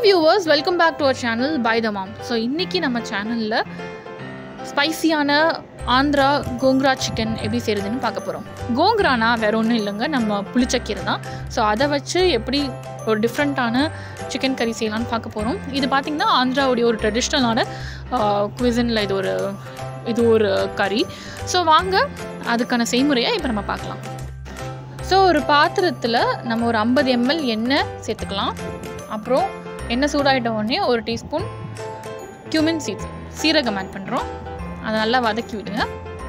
viewers welcome back to our channel by the mom so இன்றைக்கி நம்ம சேனலில் ஸ்பைசியான Andhra கோங்ரா chicken எப்படி செய்கிறதுன்னு பார்க்க போகிறோம் கோங்ரானா வேற ஒன்றும் இல்லைங்க நம்ம புளிச்சக்கீரை தான் ஸோ அதை வச்சு எப்படி ஒரு டிஃப்ரெண்ட்டான சிக்கன் கறி செய்யலாம்னு பார்க்க போகிறோம் இது பார்த்திங்கன்னா ஆந்திராவுடைய ஒரு ட்ரெடிஷ்னலான குவிசனில் இது ஒரு இது ஒரு கறி ஸோ வாங்க அதுக்கான செய்முறையை இப்போ நம்ம பார்க்கலாம் ஸோ ஒரு பாத்திரத்தில் நம்ம ஒரு ஐம்பது எம்எல் எண்ணெய் சேர்த்துக்கலாம் அப்புறம் எண்ணெய் சூடாகிட்ட உடனே ஒரு டீஸ்பூன் cumin சீட்ஸ் சீரகம் ஆட் பண்ணுறோம் அதை நல்லா வதக்கி விடுங்க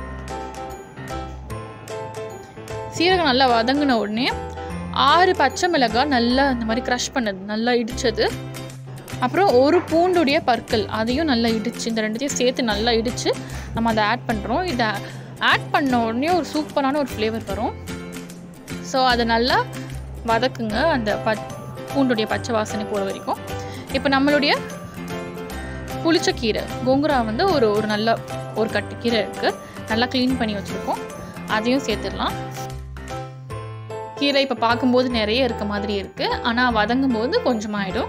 சீரகம் நல்லா வதங்கின உடனே ஆறு பச்சை மிளகாய் நல்லா இந்த மாதிரி க்ரஷ் பண்ணது நல்லா இடித்தது அப்புறம் ஒரு பூண்டுடைய பற்கள் அதையும் நல்லா இடித்து இந்த ரெண்டுத்தையும் சேர்த்து நல்லா இடித்து நம்ம அதை ஆட் பண்ணுறோம் இதை ஆட் பண்ண உடனே ஒரு சூப்பரான ஒரு ஃப்ளேவர் வரும் ஸோ அதை நல்லா வதக்குங்க அந்த ப பூண்டுடைய பச்சை வாசனை போகிற வரைக்கும் இப்போ நம்மளுடைய புளிச்சக்கீரை கோங்குரா வந்து ஒரு ஒரு நல்ல ஒரு கட்டு கீரை இருக்குது நல்லா க்ளீன் பண்ணி வச்சுருக்கோம் அதையும் சேர்த்துடலாம் கீரை இப்போ பார்க்கும்போது நிறைய இருக்க மாதிரி இருக்குது ஆனால் வதங்கும் போது கொஞ்சமாயிடும்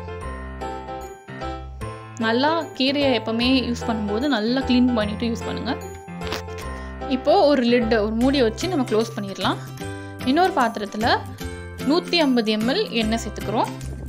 நல்லா கீரையை எப்போவுமே யூஸ் பண்ணும்போது நல்லா க்ளீன் பண்ணிவிட்டு யூஸ் பண்ணுங்கள் இப்போது ஒரு லிட்டு ஒரு மூடியை வச்சு நம்ம க்ளோஸ் பண்ணிடலாம் இன்னொரு பாத்திரத்தில் நூற்றி ஐம்பது எம்எல் எண்ணெய் சேர்த்துக்கிறோம்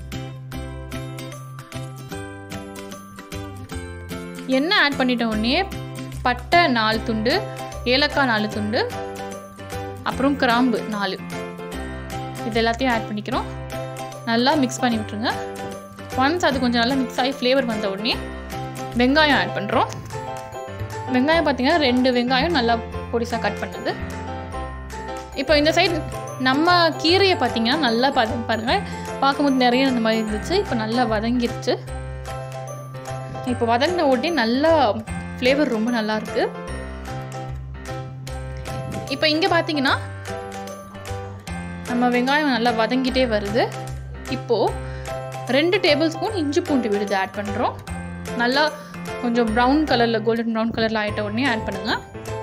எண்ணெய் ஆட் பண்ணிட்ட உடனே பட்டை நாலு துண்டு ஏலக்காய் நாலு துண்டு அப்புறம் கிராம்பு நாலு இது எல்லாத்தையும் ஆட் பண்ணிக்கிறோம் நல்லா மிக்ஸ் பண்ணி விட்டுருங்க ஒன்ஸ் அது கொஞ்சம் நல்லா மிக்ஸ் ஆகி ஃப்ளேவர் வந்த உடனே வெங்காயம் ஆட் பண்ணுறோம் வெங்காயம் பார்த்தீங்கன்னா ரெண்டு வெங்காயம் நல்லா பொடிசாக கட் பண்ணுது இப்போ இந்த சைடு நம்ம கீரையை பார்த்தீங்கன்னா நல்லா பத பாருங்கள் பார்க்கும்போது நிறைய இந்த மாதிரி இருந்துச்சு இப்போ நல்லா வதங்கிருச்சு இப்போ வதங்கின ஓட்டி நல்லா ஃப்ளேவர் ரொம்ப நல்லா இருக்கு இப்போ இங்கே பார்த்தீங்கன்னா நம்ம வெங்காயம் நல்லா வதங்கிட்டே வருது இப்போது ரெண்டு டேபிள் ஸ்பூன் இஞ்சி பூண்டு விழுது ஆட் பண்ணுறோம் நல்லா கொஞ்சம் ப்ரௌன் கலரில் கோல்டன் ப்ரௌன் கலரில் ஆகிட்ட உடனே ஆட் பண்ணுங்கள்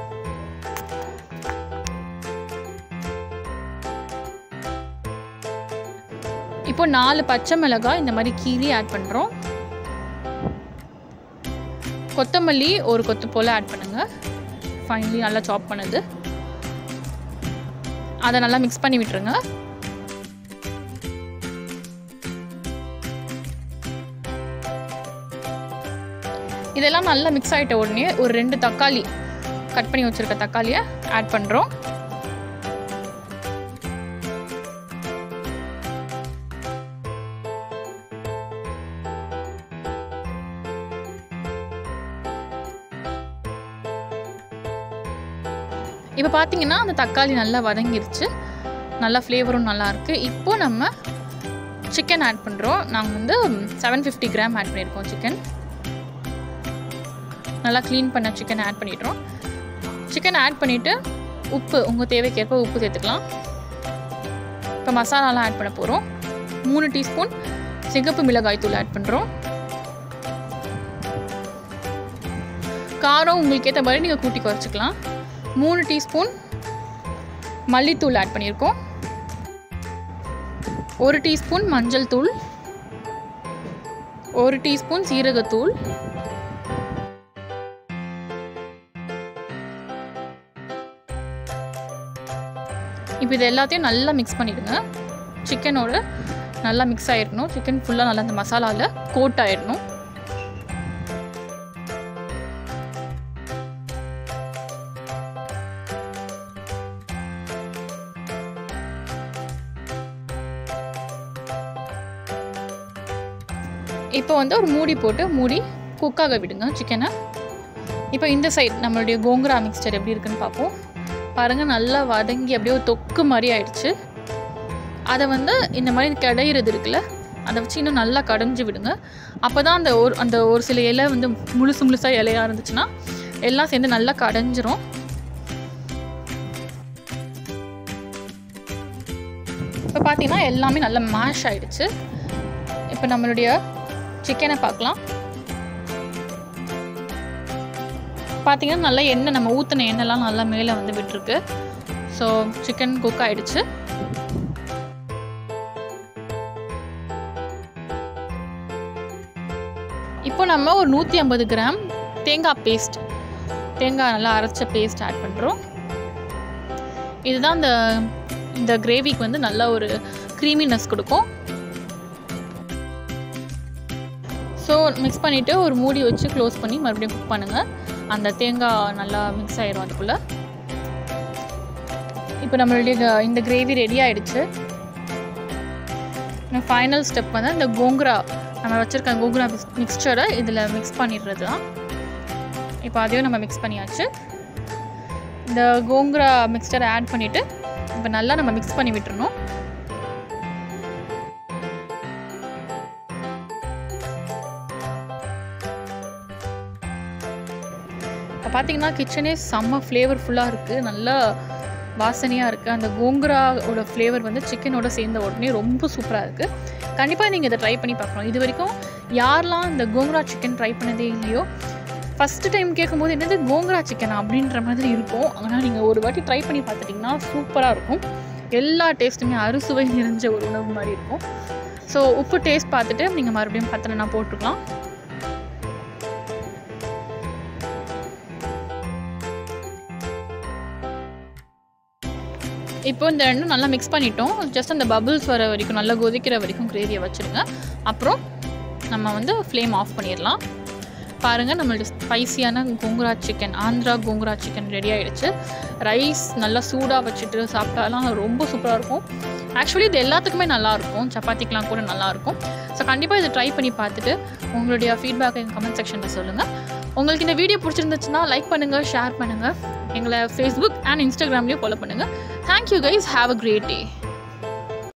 இப்போ நாலு பச்சை மிளகாய் இந்த மாதிரி கீரி ஆட் பண்ணுறோம் கொத்தமல்லி ஒரு கொத்து போல் ஆட் பண்ணுங்கள் ஃபைனலி நல்லா சாப் பண்ணுது அதை நல்லா மிக்ஸ் பண்ணி விட்டுருங்க இதெல்லாம் நல்லா மிக்ஸ் ஆகிட்ட உடனே ஒரு ரெண்டு தக்காளி கட் பண்ணி வச்சுருக்க தக்காளியை ஆட் பண்ணுறோம் இப்போ பார்த்தீங்கன்னா அந்த தக்காளி நல்லா வதங்கிருச்சு நல்லா ஃப்ளேவரும் நல்லாயிருக்கு இப்போ நம்ம சிக்கன் ஆட் பண்ணுறோம் நாங்கள் வந்து செவன் ஃபிஃப்டி கிராம் ஆட் பண்ணியிருக்கோம் சிக்கன் நல்லா க்ளீன் பண்ண சிக்கன் ஆட் பண்ணிடுறோம் சிக்கன் ஆட் பண்ணிவிட்டு உப்பு உங்கள் தேவைக்கேற்ப உப்பு சேர்த்துக்கலாம் இப்போ மசாலாலாம் ஆட் பண்ண போகிறோம் மூணு டீஸ்பூன் சிகப்பு மிளகாய் தூள் ஆட் பண்ணுறோம் காரம் உங்களுக்கு ஏற்ற மாதிரி நீங்கள் கூட்டி குறைச்சிக்கலாம் மூணு டீஸ்பூன் மல்லித்தூள் ஆட் பண்ணியிருக்கோம் ஒரு டீஸ்பூன் மஞ்சள் தூள் ஒரு டீஸ்பூன் சீரகத்தூள் இப்போ இது எல்லாத்தையும் நல்லா மிக்ஸ் பண்ணிடுங்க சிக்கனோட நல்லா மிக்ஸ் ஆகிடணும் சிக்கன் ஃபுல்லாக நல்லா அந்த மசாலாவில் கோட் ஆகிடணும் இப்போ வந்து ஒரு மூடி போட்டு மூடி குக்காக விடுங்க சிக்கனை இப்போ இந்த சைட் நம்மளுடைய கோங்கரா மிக்சர் எப்படி இருக்குன்னு பார்ப்போம் பாருங்கள் நல்லா வதங்கி அப்படியே ஒரு தொக்கு மாதிரி ஆயிடுச்சு அதை வந்து இந்த மாதிரி கடையிறது இருக்குல்ல அதை வச்சு இன்னும் நல்லா கடைஞ்சி விடுங்க அப்போ தான் அந்த ஒரு அந்த ஒரு சில இலை வந்து முழுசு முழுசாக இலையாக இருந்துச்சுன்னா எல்லாம் சேர்ந்து நல்லா கடைஞ்சிரும் இப்போ பார்த்தீங்கன்னா எல்லாமே நல்லா மேஷ் ஆயிடுச்சு இப்போ நம்மளுடைய சிக்கனை பார்க்கலாம் பார்த்தீங்கன்னா நல்லா எண்ணெய் நம்ம ஊற்றின எண்ணெய்லாம் நல்லா மேலே வந்து விட்டுருக்கு ஸோ சிக்கன் குக் ஆகிடுச்சு இப்போ நம்ம ஒரு நூற்றி ஐம்பது கிராம் தேங்காய் பேஸ்ட் தேங்காய் நல்லா அரைச்ச பேஸ்ட் ஆட் பண்ணுறோம் இதுதான் இந்த இந்த கிரேவிக்கு வந்து நல்ல ஒரு க்ரீமினஸ் கொடுக்கும் ஸோ மிக்ஸ் பண்ணிவிட்டு ஒரு மூடி வச்சு க்ளோஸ் பண்ணி மறுபடியும் குக் பண்ணுங்கள் அந்த தேங்காய் நல்லா மிக்ஸ் ஆயிரும் அதுக்குள்ளே இப்போ நம்மளுடைய க- இந்த கிரேவி ரெடி ஆயிடுச்சு ஃபைனல் ஸ்டெப் வந்து இந்த கோங்குரா நம்ம வச்சுருக்க கோங்குரா மிக்ஸ்சரை இதில் மிக்ஸ் பண்ணிடுறது தான் இப்போ அதையும் நம்ம மிக்ஸ் பண்ணியாச்சு இந்த கோங்குரா மிக்ஸ்டரை ஆட் பண்ணிவிட்டு இப்போ நல்லா நம்ம மிக்ஸ் பண்ணி விட்டுறணும் இப்போ பார்த்தீங்கன்னா கிச்சனே செம்ம ஃப்ளேவர்ஃபுல்லாக இருக்குது நல்லா வாசனையாக இருக்குது அந்த கோங்குராவோட ஃப்ளேவர் வந்து சிக்கனோட சேர்ந்த உடனே ரொம்ப சூப்பராக இருக்குது கண்டிப்பாக நீங்கள் இதை ட்ரை பண்ணி பார்க்கணும் இது வரைக்கும் யாரெல்லாம் இந்த கோங்குரா சிக்கன் ட்ரை பண்ணதே இல்லையோ ஃபஸ்ட்டு டைம் கேட்கும்போது என்னது கோங்குரா சிக்கன் அப்படின்ற மாதிரி இருக்கும் ஆனால் நீங்கள் ஒரு வாட்டி ட்ரை பண்ணி பார்த்துட்டிங்கன்னா சூப்பராக இருக்கும் எல்லா டேஸ்ட்டுமே அறுசுவை நிறைஞ்ச ஒரு உணவு மாதிரி இருக்கும் ஸோ உப்பு டேஸ்ட் பார்த்துட்டு நீங்கள் மறுபடியும் பத்தலைனா போட்டுக்கலாம் இப்போ இந்த ரெண்டும் நல்லா மிக்ஸ் பண்ணிட்டோம் ஜஸ்ட் அந்த பபிள்ஸ் வர வரைக்கும் நல்லா கொதிக்கிற வரைக்கும் கிரேவியை வச்சுருங்க அப்புறம் நம்ம வந்து ஃப்ளேம் ஆஃப் பண்ணிடலாம் பாருங்கள் நம்மளோட ஸ்பைசியான gongura chicken Andhra gongura chicken ready ஆயிடுச்சு ரைஸ் நல்லா சூடாக வச்சுட்டு சாப்பிட்டாலாம் ரொம்ப சூப்பராக இருக்கும் ஆக்சுவலி இது எல்லாத்துக்குமே நல்லாயிருக்கும் சப்பாத்திக்கெலாம் கூட நல்லாயிருக்கும் ஸோ கண்டிப்பாக இதை ட்ரை பண்ணி பார்த்துட்டு உங்களுடைய ஃபீட்பேக் எங்கள் கமெண்ட் செக்ஷனில் சொல்லுங்கள் உங்களுக்கு இந்த வீடியோ பிடிச்சிருந்துச்சுன்னா லைக் பண்ணுங்கள் ஷேர் பண்ணுங்கள் எங்களை ஃபேஸ்புக் அண்ட் இன்ஸ்டாகிராம்லேயும் ஃபாலோ பண்ணுங்கள் thank you guys have a great day